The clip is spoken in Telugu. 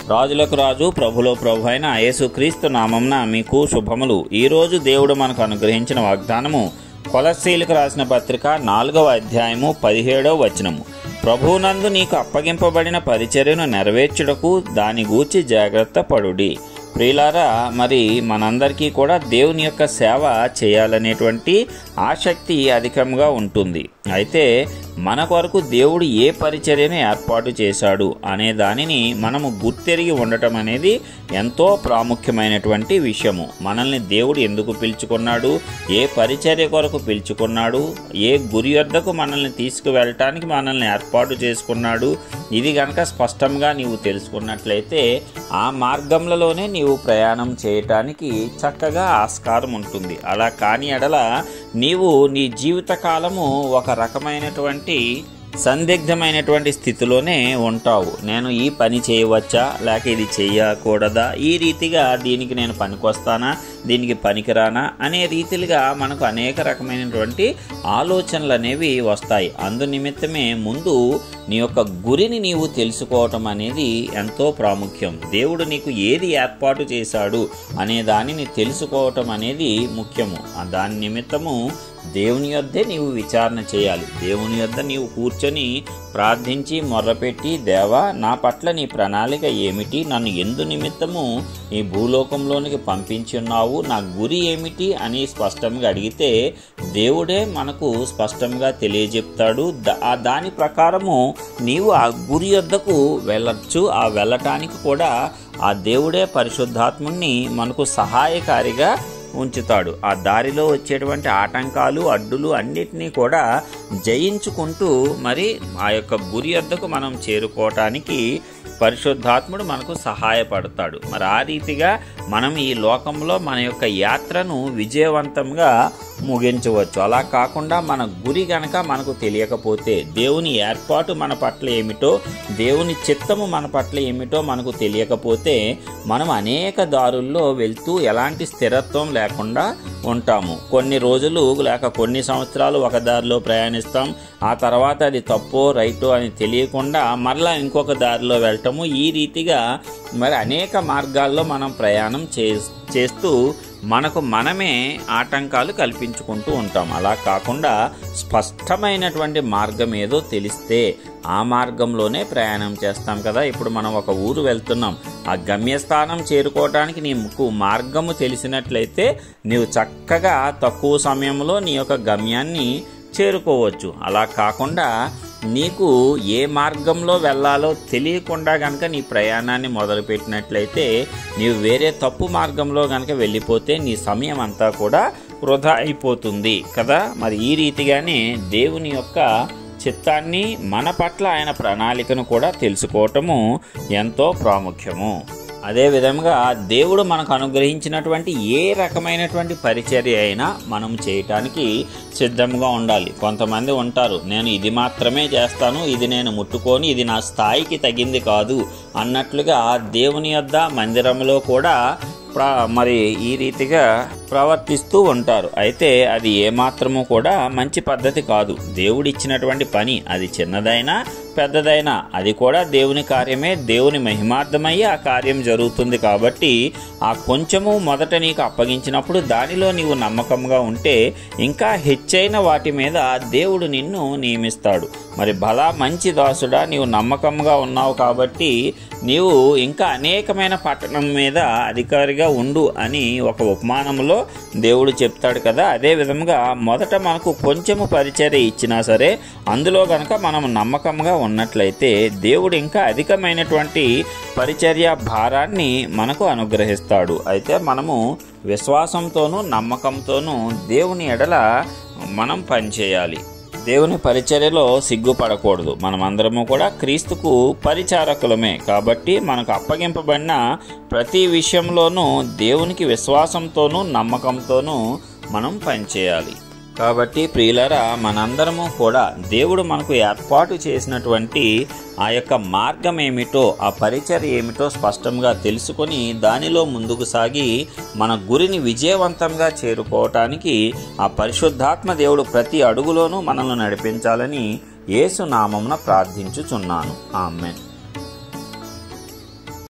రాజులకు రాజు ప్రభులో ప్రభు అయిన యేసుక్రీస్తు నామంన మీకు శుభములు ఈరోజు దేవుడు మనకు అనుగ్రహించిన వాగ్దానము కొలస్సీలకు రాసిన పత్రిక నాలుగవ అధ్యాయము పదిహేడవ వచనము ప్రభువునందు నీకు అప్పగింపబడిన పరిచర్యను నెరవేర్చుటకు దాని గూర్చి జాగ్రత్త పడుడి ప్రియులారా మరి మనందరికీ కూడా దేవుని యొక్క సేవ చేయాలనేటువంటి ఆసక్తి అధికంగా ఉంటుంది అయితే మన కొరకు దేవుడు ఏ పరిచర్యను ఏర్పాటు చేశాడు అనే దానిని మనము గుర్తెరిగి ఉండటం అనేది ఎంతో ప్రాముఖ్యమైనటువంటి విషయము మనల్ని దేవుడు ఎందుకు పిలుచుకున్నాడు ఏ పరిచర్య కొరకు పిలుచుకున్నాడు ఏ గురి వద్దకు మనల్ని తీసుకువెళ్ళటానికి మనల్ని ఏర్పాటు చేసుకున్నాడు ఇది గనక స్పష్టంగా నీవు తెలుసుకున్నట్లయితే ఆ మార్గంలోనే నీవు ప్రయాణం చేయటానికి చక్కగా ఆస్కారం ఉంటుంది అలా కాని ఎడల నీవు నీ జీవిత కాలము ఒక రకమైనటువంటి సందిగ్ధమైనటువంటి స్థితిలోనే ఉంటావు నేను ఈ పని చేయవచ్చా లేక ఇది చేయకూడదా ఈ రీతిగా దీనికి నేను పనికొస్తానా దీనికి పనికిరానా అనే రీతిలుగా మనకు అనేక రకమైనటువంటి ఆలోచనలు అనేవి వస్తాయి అందు నిమిత్తమే ముందు నీ యొక్క గురిని నీవు తెలుసుకోవటం అనేది ఎంతో ప్రాముఖ్యం దేవుడు నీకు ఏది ఏర్పాటు చేశాడు అనే దానిని తెలుసుకోవటం అనేది ముఖ్యము ఆ దాని నిమిత్తము దేవుని యొద్దే నీవు విచారణ చేయాలి దేవుని యొద్ద నీవు కూర్చొని ప్రార్థించి మొర్రపెట్టి దేవా నా పట్ల నీ ప్రణాళిక ఏమిటి నన్ను ఎందు నిమిత్తము ఈ భూలోకంలోనికి పంపించున్నావు నా గురి ఏమిటి అని స్పష్టంగా అడిగితే దేవుడే మనకు స్పష్టంగా తెలియజెప్తాడు ద- ఆ దాని ప్రకారము నీవు ఆ గురి యొద్దకు వెళ్ళచ్చు ఆ వెళ్ళటానికి కూడా ఆ దేవుడే పరిశుద్ధాత్ముణ్ణి మనకు సహాయకారిగా ఉంచుతాడు ఆ దారిలో వచ్చేటువంటి ఆటంకాలు అడ్డులు అన్నిటినీ కూడా జయించుకుంటూ మరి ఆ యొక్క గురి వద్దకు మనం చేరుకోవటానికి పరిశుద్ధాత్ముడు మనకు సహాయపడతాడు మరి ఆ రీతిగా మనం ఈ లోకంలో మన యొక్క యాత్రను విజయవంతంగా ముగించవచ్చు అలా కాకుండా మన గురి గనక మనకు తెలియకపోతే దేవుని ఏర్పాటు మన పట్ల ఏమిటో దేవుని చిత్తము మన పట్ల ఏమిటో మనకు తెలియకపోతే మనం అనేక దారుల్లో వెళ్తూ ఎలాంటి స్థిరత్వం లేకుండా ఉంటాము కొన్ని రోజులు లేక కొన్ని సంవత్సరాలు ఒక దారిలో ప్రయాణిస్తాం ఆ తర్వాత అది తప్పో రైటో అని తెలియకుండా మరలా ఇంకొక దారిలో వెళ్ళటము ఈ రీతిగా మరి అనేక మార్గాల్లో మనం ప్రయాణం చే చేస్తూ మనకు మనమే ఆటంకాలు కల్పించుకుంటూ ఉంటాం అలా కాకుండా స్పష్టమైనటువంటి మార్గం ఏదో తెలిస్తే ఆ మార్గంలోనే ప్రయాణం చేస్తాం కదా ఇప్పుడు మనం ఒక ఊరు వెళ్తున్నాం ఆ గమ్యస్థానం చేరుకోవడానికి నీకు మార్గము తెలిసినట్లయితే నీవు చక్కగా తక్కువ సమయంలో నీ యొక్క గమ్యాన్ని చేరుకోవచ్చు అలా కాకుండా నీకు ఏ మార్గంలో వెళ్ళాలో తెలియకుండా గనక నీ ప్రయాణాన్ని మొదలుపెట్టినట్లయితే నీవు వేరే తప్పు మార్గంలో గనక వెళ్ళిపోతే నీ సమయం అంతా కూడా వృధా అయిపోతుంది కదా మరి ఈ రీతిగానే దేవుని యొక్క చిత్తాన్ని మన పట్ల ఆయన ప్రణాళికను కూడా తెలుసుకోవటము ఎంతో ప్రాముఖ్యము అదే విధంగా దేవుడు మనకు అనుగ్రహించినటువంటి ఏ రకమైనటువంటి పరిచర్య అయినా మనం చేయటానికి సిద్ధంగా ఉండాలి కొంతమంది ఉంటారు నేను ఇది మాత్రమే చేస్తాను ఇది నేను ముట్టుకొని ఇది నా స్థాయికి తగింది కాదు అన్నట్లుగా దేవుని యొద్ద మందిరంలో కూడా ప్ర మరి ఈ రీతిగా ప్రవర్తిస్తూ ఉంటారు అయితే అది ఏమాత్రము కూడా మంచి పద్ధతి కాదు దేవుడిచ్చినటువంటి పని అది చిన్నదైనా పెద్దదైనా అది కూడా దేవుని కార్యమే దేవుని మహిమార్థమయ్యి ఆ కార్యం జరుగుతుంది కాబట్టి ఆ కొంచెము మొదట నీకు అప్పగించినప్పుడు దానిలో నీవు నమ్మకంగా ఉంటే ఇంకా హెచ్చైన వాటి మీద దేవుడు నిన్ను నియమిస్తాడు మరి బలా మంచి దాసుడా నీవు నమ్మకంగా ఉన్నావు కాబట్టి నీవు ఇంకా అనేకమైన పట్టణం మీద అధికారిగా ఉండు అని ఒక ఉపమానంలో దేవుడు చెప్తాడు కదా అదే విధంగా మొదట మనకు కొంచెము పరిచర్య ఇచ్చినా సరే అందులో గనక మనం నమ్మకంగా ఉన్నట్లయితే దేవుడు ఇంకా అధికమైనటువంటి పరిచర్య భారాన్ని మనకు అనుగ్రహిస్తాడు అయితే మనము విశ్వాసంతోనూ నమ్మకంతోనూ దేవుని ఎడల మనం పనిచేయాలి దేవుని పరిచర్యలో సిగ్గుపడకూడదు మనమందరము కూడా క్రీస్తుకు పరిచారకులమే కాబట్టి మనకు అప్పగింపబడిన ప్రతి విషయంలోనూ దేవునికి విశ్వాసంతోనూ నమ్మకంతోనూ మనం పనిచేయాలి కాబట్టి ప్రియులరా మనందరము కూడా దేవుడు మనకు ఏర్పాటు చేసినటువంటి ఆ యొక్క మార్గం ఏమిటో ఆ పరిచర్య ఏమిటో స్పష్టంగా తెలుసుకొని దానిలో ముందుకు సాగి మన గురిని విజయవంతంగా చేరుకోవటానికి ఆ పరిశుద్ధాత్మ దేవుడు ప్రతి అడుగులోనూ మనల్ని నడిపించాలని యేసు నామమున ప్రార్థించుచున్నాను ఆమెన్